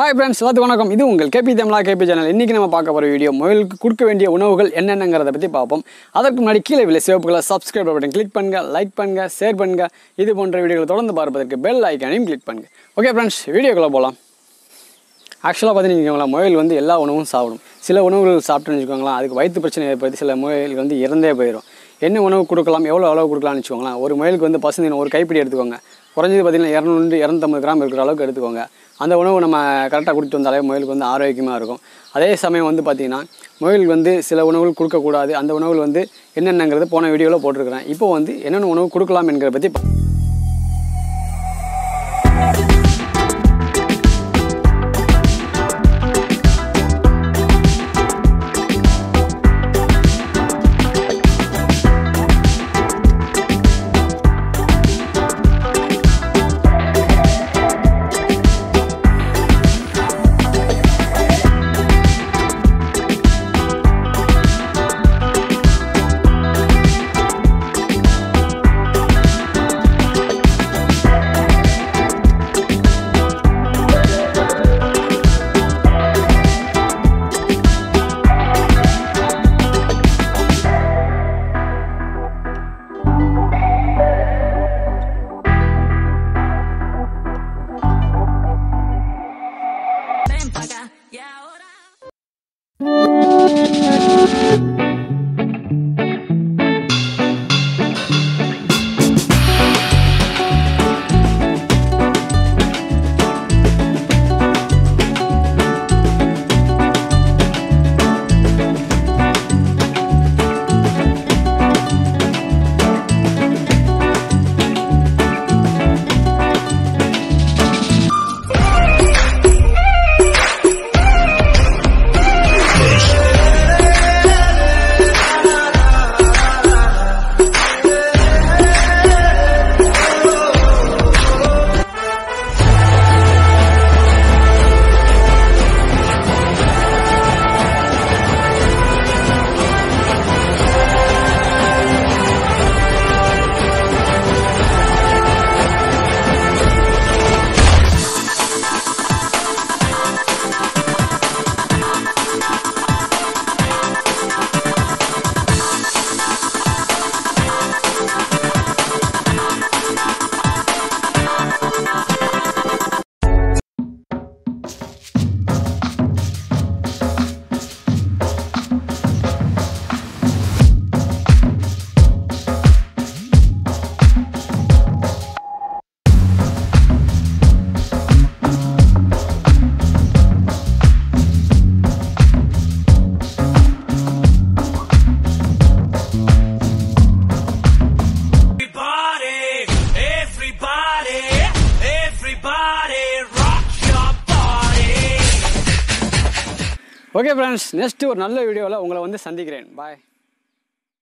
Hi friends எல்லாத்துக்கும் வணக்கம் இது உங்கள் கேபி தமிழா கேபி சேனல் இன்றைக்கி நம்ம பார்க்க போகிற வீடியோ முயலுக்கு கொடுக்க வேண்டிய உணவுகள் என்னென்னங்கிறத பற்றி பார்ப்போம் அதற்கு முன்னாடி கீழே விலை சிவப்புகளை சப்ஸ்கிரைப் பட்டன் கிளிக் பண்ணுங்க லைக் பண்ணுங்க ஷேர் பண்ணுங்க இது போன்ற வீடியோகளை தொடர்ந்து பார்ப்பதற்கு பெல் ஐக்கானையும் கிளிக் பண்ணுங்க ஓகே ஃப்ரெண்ட்ஸ் வீடியோக்குள்ளே போகலாம் ஆக்சுவலாக பார்த்தீங்கன்னா முயல் வந்து எல்லா உணவும் சாப்பிடும் சில உணவுகள் சாப்பிட்டுன்னு வச்சுக்கோங்களேன் அதுக்கு வயிற்று பிரச்சனை ஏற்படுத்தி சில முயல் வந்து இறந்தே போயிடும் என்ன உணவு கொடுக்கலாம் எவ்வளோ அளவு கொடுக்கலாம்னு வச்சுக்கோங்களேன் ஒரு முயலுக்கு வந்து பசுந்தினம் ஒரு கைப்பிடி எடுத்துக்கோங்க குறைஞ்சது பார்த்தீங்கன்னா இரநூறு இரநூத்தம்பது கிராம் இருக்கிற அளவுக்கு எடுத்துக்கோங்க அந்த உணவு நம்ம கரெக்டாக கொடுத்து வந்தாலே முயலுக்கு வந்து ஆரோக்கியமாக இருக்கும் அதே சமயம் வந்து பார்த்திங்கன்னா முயல் வந்து சில உணவுகள் கொடுக்கக்கூடாது அந்த உணவுகள் வந்து என்னென்னங்கிறது போன வீடியோவில் போட்டிருக்கிறேன் இப்போ வந்து என்னென்ன உணவு கொடுக்கலாம் என்கிறத பற்றி பா- Ven pa' acá y ahora. Everybody, everybody, everybody, rock your body. Okay friends next ஒரு நல்ல வீடியோவில் உங்களை வந்து சந்திக்கிறேன் பாய்